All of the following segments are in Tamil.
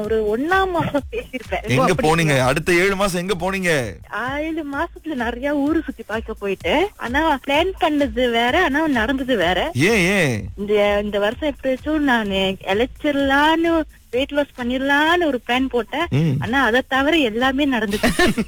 ஒரு ஒண்ணாம் மாசம் பேசியிருப்பேன் எங்க அப்படி போனீங்க அடுத்த ஏழு மாசம் எங்க போனீங்க ஏழு மாசத்துல நிறைய ஊரு சுத்தி பார்க்க போயிட்டு ஆனா பிளான் பண்ணது வேற ஆனா நடந்தது வேற ஏன் ஏன் இந்த இந்த வருஷம் எப்படியாச்சும் நான் எலச்சிடலான்னு வெயிட் லாஸ் பண்ணிடலான்னு ஒரு பிளான் போட்டேன் ம். ஆனா அதை தவிர எல்லாமே நடந்துச்சு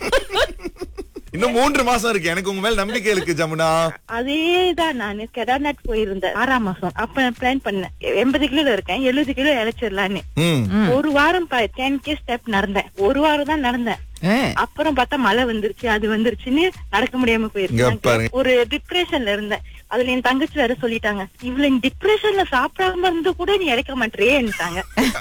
இன்னும் மூன்று மாசம் இருக்கு எனக்கு உங்க மேல நம்பிக்கை இருக்கு ஜமுனா அதேதான் நான் கேதார்நாத் போயிருந்தேன் ஆறாம் மாசம் அப்ப பிளான் பண்ணேன் எண்பது கிலோ இருக்கேன் எழுபது கிலோ இழைச்சிடலான்னு ம் ஒரு வாரம் டென் கே ஸ்டெப் நடந்தேன் ஒரு வாரம் தான் நடந்தேன் ஆ. அப்புறம் பார்த்தா மழை வந்துருச்சு அது வந்துருச்சுன்னு நடக்க முடியாம இங்க பாருங்க. போயிருச்சு ஒரு டிப்ரெஷன்ல இருந்தேன் அதுல என் தங்கச்சி வேற சொல்லிட்டாங்க இவ்வளவு டிப்ரெஷன்ல சாப்பிடாம இருந்து கூட நீ இறக்க மாட்டேன்ட்டாங்க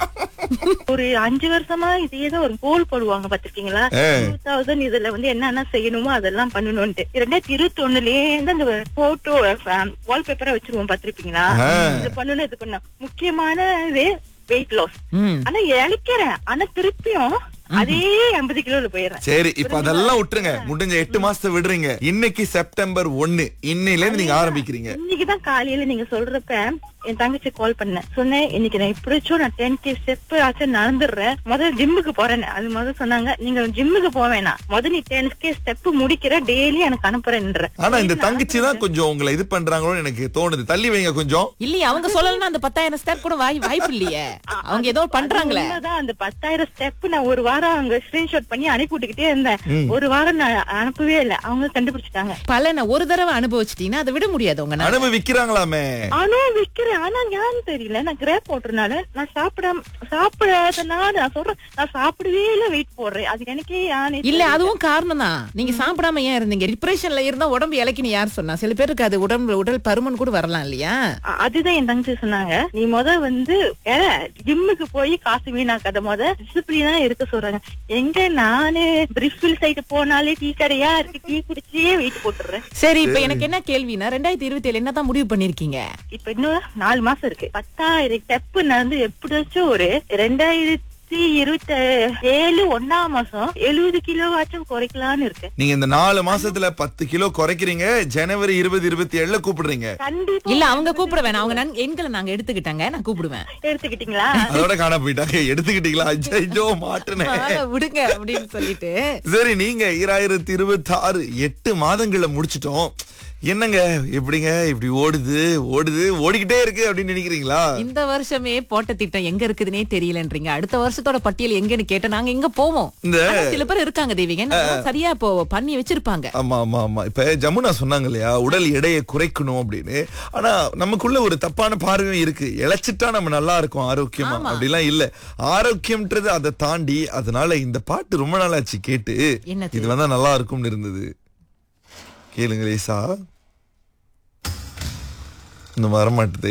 ஒரு அஞ்சு வருஷமா இதேதான் ஒரு கோல் போடுவாங்க பாத்திருக்கீங்களா ஆ. டூ தௌசண்ட் இதுல வந்து என்னென்ன செய்யணுமோ அதெல்லாம் பண்ணணும்ட்டு ரெண்டாயிரத்தி இருபத்தி ஒண்ணுலயே இருந்து அந்த போட்டோ வால்பேப்பரா வச்சிருவோம் பாத்திருப்பீங்களா ஆ. இது பண்ணணும் இது பண்ணணும் முக்கியமான இது வெயிட் லாஸ் ம். ஆனா இழைக்கிறேன் ஆனா திருப்பியும் அதே ஐம்பது கிலோல போயிடுறேன் சரி இப்ப அதெல்லாம் விட்டுருங்க முடிஞ்ச எட்டு மாசத்தை விடுறீங்க இன்னைக்கு செப்டம்பர் ஒண்ணு இன்னையில இருந்து நீங்க ஆரம்பிக்கிறீங்க இன்னைக்குதான் காலையில நீங்க சொல்றப்ப என் தங்கச்சி கால் பண்ணேன் சொன்னேன் இன்னைக்கு நான் எப்படிச்சும் நான் டென் கே ஸ்டெப் ஆச்சும் நடந்துடுறேன் முதல்ல ஜிம்முக்கு போறேன் அது முதல்ல சொன்னாங்க நீங்க ஜிம்முக்கு போக வேணாம் முதல்ல நீ டென் கே ஸ்டெப் முடிக்கிற டெய்லி எனக்கு அனுப்புறேன்ற ஆனா இந்த தங்கச்சி தான் கொஞ்சம் உங்களை இது பண்றாங்களோன்னு எனக்கு தோணுது தள்ளி வைங்க கொஞ்சம் இல்லையே அவங்க சொல்லலன்னா அந்த பத்தாயிரம் ஸ்டெப் கூட வாய் வாய்ப்பு இல்லையே அவங்க ஏதோ பண்றாங்களே உண்மைதான் அந்த பத்தாயிரம் ஸ்டெப் நான் ஒரு வாரம் அவங்க ஸ்கிரீன்ஷாட் பண்ணி அனுப்பி விட்டுக்கிட்டே இருந்தேன் ஒரு வாரம் நான் அனுப்பவே இல்லை அவங்க கண்டுபிடிச்சிட்டாங்க பலனை ஒரு தடவை அனுபவிச்சிட்டீங்கன்னா அதை விட முடியாது உங்க அனுபவிக்கிறாங்களாமே ஆனா விக்கிறேன் ஆனா ஏன்னு தெரியல நான் கிரேப் போட்டுறதுனால நான் சாப்பிடாம சாப்பிடாதனால நான் சொல்றேன் நான் சாப்பிடவே இல்ல வெயிட் போடுறேன் அது எனக்கே யானே இல்ல அதுவும் காரணம் தான் நீங்க சாப்பிடாம ஏன் இருந்தீங்க டிப்ரெஷன்ல இருந்தா உடம்பு இலக்கின்னு யார் சொன்னா சில பேருக்கு அது உடம்பு உடல் பருமன் கூட வரலாம் இல்லையா அ- அதுதான் என் தங்கச்சி சொன்னாங்க நீ முத வந்து ஜிம்முக்கு போய் காசு வீணாக்காத முத டிசிப்ளினா இருக்க சொல்றாங்க எங்க நானு பிரிஸ்பில் சைடு போனாலே டீ கடையா இருக்கு டீ குடிச்சே வெயிட் போட்டுறேன் சரி இப்ப எனக்கு என்ன கேள்வினா ரெண்டாயிரத்தி இருபத்தி ஏழு என்னதான் முடிவு பண்ணிருக்கீங்க இப்ப இன்னும் நாலு மாசம் இருக்கு பத்தாயிரம் ஸ்டெப் நடந்து எப்படியாச்சும் ஒரு ரெண்டாயிரத்தி இருபத்தி ஏழு ஒன்னாம் மாசம் எழுபது கிலோவாச்சும் குறைக்கலாம்னு இருக்கு நீங்க இந்த நாலு மாசத்துல பத்து கிலோ குறைக்கிறீங்க ஜனவரி இருபது இருபத்தி ஏழுல கூப்பிடுறீங்க கண்டிப்பா இல்ல அவங்க கூப்பிட வேணாம் அவங்க நன்- எண்களை நாங்க எடுத்துக்கிட்டாங்க நான் கூப்பிடுவேன் எடுத்துக்கிட்டீங்களா அதோட காண போயிட்டாங்க எடுத்துக்கிட்டீங்களா ஐயோ மாட்டுனேன் வாங்க, விடுங்க அப்படின்னு சொல்லிட்டு சரி நீங்க ஈராயிரத்தி இருபத்தி ஆறு எட்டு மாதங்களை முடிச்சிட்டோம் என்னங்க எப்படிங்க இப்படி ஓடுது ஓடுது ஓடிக்கிட்டே இருக்கு அப்படின்னு நினைக்கிறீங்களா இந்த வருஷமே போட்ட திட்டம் எங்க இருக்குதுன்னே தெரியலன்றீங்க அடுத்த வருஷத்தோட பட்டியல் எங்கன்னு கேட்டா நாங்க எங்க போவோம் இந்த ஆனா சில பேர் இருக்காங்க தேவிக நான் சரியா இப்போ பண்ணி வச்சிருப்பாங்க ஆமா ஆமா ஆமா இப்ப ஜமுனா சொன்னாங்க இல்லையா உடல் எடையை குறைக்கணும் அப்படின்னு ஆனா நமக்குள்ள ஒரு தப்பான பார்வையும் இருக்கு இழைச்சிட்டா நம்ம நல்லா இருக்கும் ஆரோக்கியமா அப்படிலாம் இல்ல ஆரோக்கியம்ன்றது அதை தாண்டி அதனால இந்த பாட்டு ரொம்ப நாள் ஆச்சு கேட்டு என்னது? இது வந்தா நல்லா இருக்கும்னு இருந்தது கேளுங்க லேசா இன்னும் வர மாட்டுது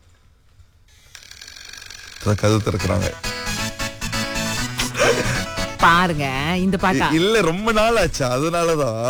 இப்பதான் கதவு திறக்கிறாங்க பாருங்க இந்த பாட்டா இல்ல ரொம்ப நாள் ஆச்சு அதனாலதான்